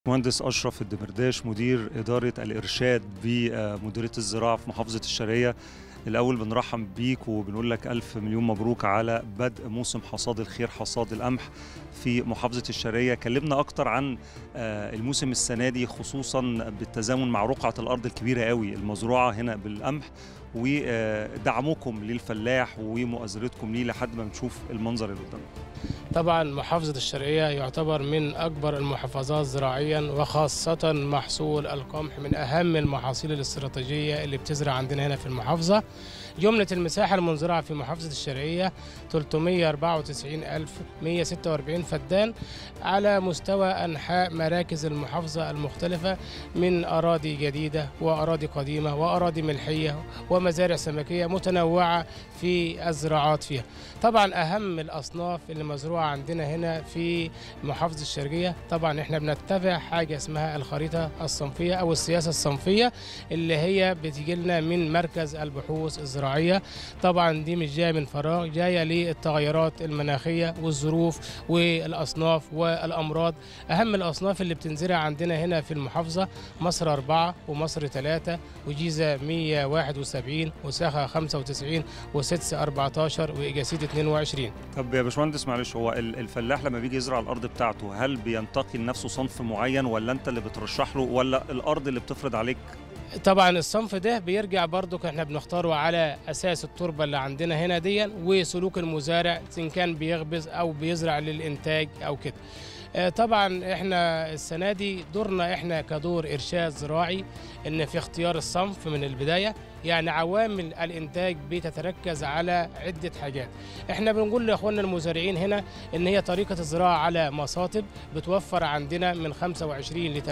مهندس أشرف الدمرداش مدير إدارة الإرشاد بمديرية الزراعة في محافظة الشرقية الأول بنرحب بيك وبنقول لك ألف مليون مبروك على بدء موسم حصاد الخير حصاد القمح في محافظة الشرقية كلمنا أكتر عن آه، الموسم السنة دي خصوصا بالتزامن مع رقعة الأرض الكبيرة قوي المزروعة هنا بالقمح ودعمكم للفلاح ومؤازرتكم ليه لحد ما نشوف المنظر اللي قدامنا طبعا محافظة الشرقية يعتبر من أكبر المحافظات زراعيا وخاصة محصول القمح من أهم المحاصيل الاستراتيجية اللي بتزرع عندنا هنا في المحافظة جملة المساحة المنزرعة في محافظة الشرقية 394146 فدان على مستوى أنحاء مراكز المحافظة المختلفة من أراضي جديدة وأراضي قديمة وأراضي ملحية ومزارع سمكية متنوعة في الزراعات فيها طبعا أهم الأصناف اللي مزروعة عندنا هنا في محافظة الشرقية طبعا احنا بنتبع حاجة اسمها الخريطة الصنفية أو السياسة الصنفية اللي هي بتجي لنا من مركز البحوث الزراعية طبعا دي مش جاية من فراغ جاية للتغيرات المناخية والظروف والأصناف والأمراض أهم الأصناف اللي بتنزرع عندنا هنا في المحافظة مصر أربعة ومصر ثلاثة وجيزة 171 وساخة 95 وسدس 14 وإجاسيد 22 طب يا باشمهندس معلش هو ال- الفلاح لما بيجي يزرع الأرض بتاعته هل بينتقي لنفسه صنف معين ولا أنت اللي بترشح له ولا الأرض اللي بتفرض عليك طبعا الصنف ده بيرجع برضو احنا بنختاره على اساس التربه اللي عندنا هنا دي وسلوك المزارع ان كان بيخبز او بيزرع للانتاج او كده آه، طبعا احنا السنه دي دورنا احنا كدور ارشاد زراعي ان في اختيار الصنف من البدايه يعني عوامل الانتاج بتتركز على عده حاجات احنا بنقول لاخواننا المزارعين هنا ان هي طريقه الزراعه على مصاطب بتوفر عندنا من 25 ل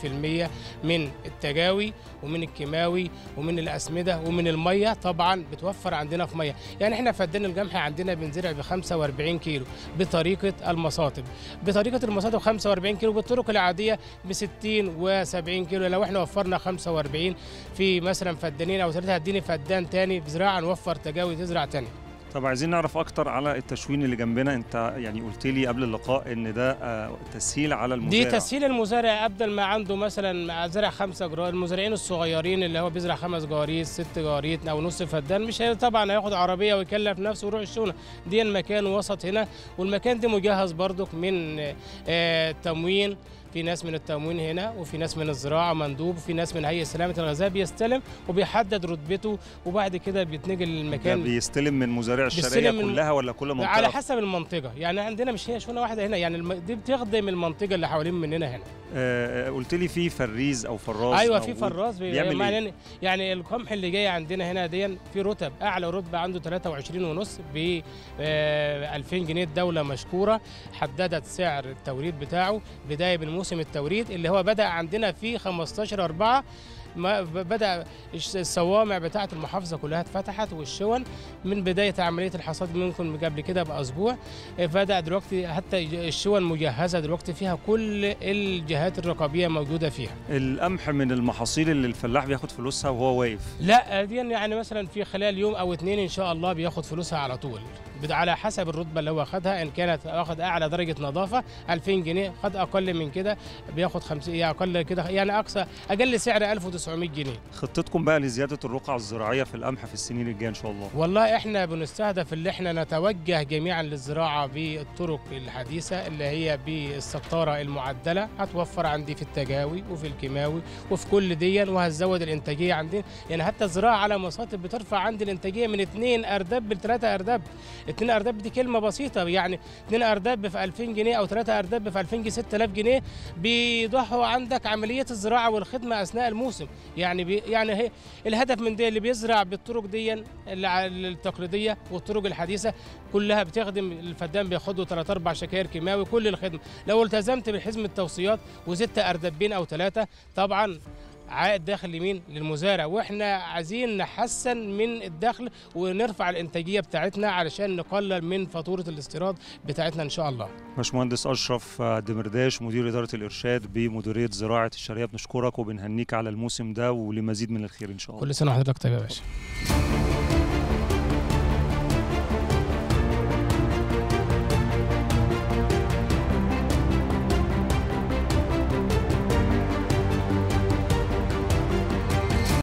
30% من التجاوي ومن الكيماوي ومن الاسمده ومن الميه طبعا بتوفر عندنا في ميه يعني احنا فدان القمح عندنا بنزرع ب 45 كيلو بطريقه المصاطب بطريقه المصاطب 45 كيلو بالطرق العاديه ب 60 و70 كيلو لو احنا وفرنا 45 في مثلا فدانين او ثلاثه هديني فدان تاني بزراعه نوفر تجاوي تزرع تاني طب عايزين نعرف اكتر على التشوين اللي جنبنا انت يعني قلت لي قبل اللقاء ان ده آه، تسهيل على المزارع دي تسهيل المزارع ابدل ما عنده مثلا زرع خمسة جرار المزارعين الصغيرين اللي هو بيزرع خمس جواريس ست جواريت او نص فدان مش هي طبعا هياخد عربيه ويكلف نفسه ويروح الشونه دي المكان وسط هنا والمكان ده مجهز برضك من آه، تموين في ناس من التموين هنا وفي ناس من الزراعه مندوب وفي ناس من هيئه سلامه الغذاء بيستلم وبيحدد رتبته وبعد كده بيتنقل ده للمكان بيستلم من مزارع الشرقية بيستلم من- كلها ولا كل منطقة على حسب المنطقه يعني عندنا مش هي شونه واحده هنا يعني الم- دي بتخدم المنطقه اللي حوالين مننا هنا آه، قلت لي في فريز او فراز ايوه أو في فراز بي- بيعمل يعني, إيه؟ يعني القمح اللي جاي عندنا هنا دي في رتب اعلى رتبه عنده 23 ونص ب 2000 جنيه الدوله مشكوره حددت سعر التوريد بتاعه بدايه من موسم التوريد اللي هو بدا عندنا في 15 4 ما ب- بدا الش- الصوامع بتاعه المحافظه كلها اتفتحت والشون من بدايه عمليه الحصاد ممكن قبل كده باسبوع آه، بدا دلوقتي حتى الشون مجهزه دلوقتي فيها كل الجهات الرقابيه موجوده فيها القمح من المحاصيل اللي الفلاح بياخد فلوسها وهو واقف لا دي يعني مثلا في خلال يوم او اتنين ان شاء الله بياخد فلوسها على طول بد- على حسب الرتبه اللي هو خدها ان كانت واخد اعلى درجه نظافه 2000 جنيه خد اقل من كده بياخد 50 يعني اقل كده يعني اقصى اقل سعر 1900 جنيه خطتكم بقى لزيادة الرقعة الزراعية في القمح في السنين الجاية ان شاء الله والله احنا بنستهدف اللي احنا نتوجه جميعا للزراعه بالطرق الحديثه اللي هي بالسطاره المعدله هتوفر عندي في التجاوي وفي الكيماوي وفي كل دي وهتزود الانتاجيه عندنا يعني حتى الزراعه على مصاطب بترفع عندي الانتاجيه من 2 ارداب ل 3 ارداب 2 ارداب دي كلمه بسيطه يعني 2 ارداب في 2000 جنيه او 3 ارداب في 2000 جنيه 6000 جنيه بيضحوا عندك عمليه الزراعه والخدمه اثناء الموسم يعني بي يعني هي الهدف من ده اللي بيزرع بالطرق دي اللي ع- التقليديه والطرق الحديثه كلها بتخدم الفدان بياخدوا ثلاث اربع شكاير كيماوي كل الخدمه لو التزمت بحزمه التوصيات وزدت اردبين او ثلاثه طبعا عائد داخل لمين للمزارع واحنا عايزين نحسن من الدخل ونرفع الانتاجيه بتاعتنا علشان نقلل من فاتوره الاستيراد بتاعتنا ان شاء الله باشمهندس اشرف آه، دمرداش مدير اداره الارشاد بمديريه زراعه الشرقيه بنشكرك وبنهنيك على الموسم ده ولمزيد من الخير ان شاء الله كل سنه وحضرتك طيب يا باشا